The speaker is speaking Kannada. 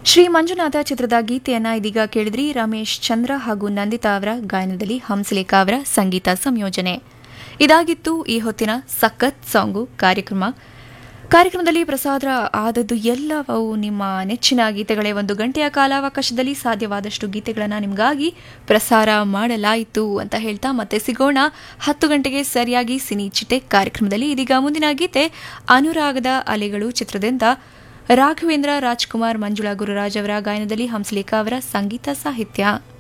ಶ್ರೀ ಮಂಜುನಾಥ ಚಿತ್ರದ ಗೀತೆಯನ್ನ ಇದೀಗ ಕೇಳಿದ್ರಿ ರಮೇಶ್ ಚಂದ್ರ ಹಾಗೂ ನಂದಿತಾ ಅವರ ಗಾಯನದಲ್ಲಿ ಹಂಸಲೇಖ ಅವರ ಸಂಗೀತ ಸಂಯೋಜನೆ ಇದಾಗಿತ್ತು ಈ ಹೊತ್ತಿನ ಸಖತ್ ಸಾಂಗು ಕಾರ್ಯಕ್ರಮ ಕಾರ್ಯಕ್ರಮದಲ್ಲಿ ಪ್ರಸಾದ ಆದದ್ದು ಎಲ್ಲವೂ ನಿಮ್ಮ ನೆಚ್ಚಿನ ಗೀತೆಗಳೇ ಒಂದು ಗಂಟೆಯ ಕಾಲಾವಕಾಶದಲ್ಲಿ ಸಾಧ್ಯವಾದಷ್ಟು ಗೀತೆಗಳನ್ನು ನಿಮಗಾಗಿ ಪ್ರಸಾರ ಮಾಡಲಾಯಿತು ಅಂತ ಹೇಳ್ತಾ ಮತ್ತೆ ಸಿಗೋಣ ಹತ್ತು ಗಂಟೆಗೆ ಸರಿಯಾಗಿ ಸಿನಿ ಚಿಟೆ ಕಾರ್ಯಕ್ರಮದಲ್ಲಿ ಇದೀಗ ಮುಂದಿನ ಗೀತೆ ಅನುರಾಗದ ಅಲೆಗಳು ಚಿತ್ರದಿಂದ ರಾಘವೇಂದ್ರ ರಾಜ್ಕುಮಾರ್ ಮಂಜುಳಾ ಗುರುರಾಜ್ ಅವರ ಗಾಯನದಲ್ಲಿ ಹಂಸಲೇಖ ಅವರ ಸಂಗೀತ ಸಾಹಿತ್ಯ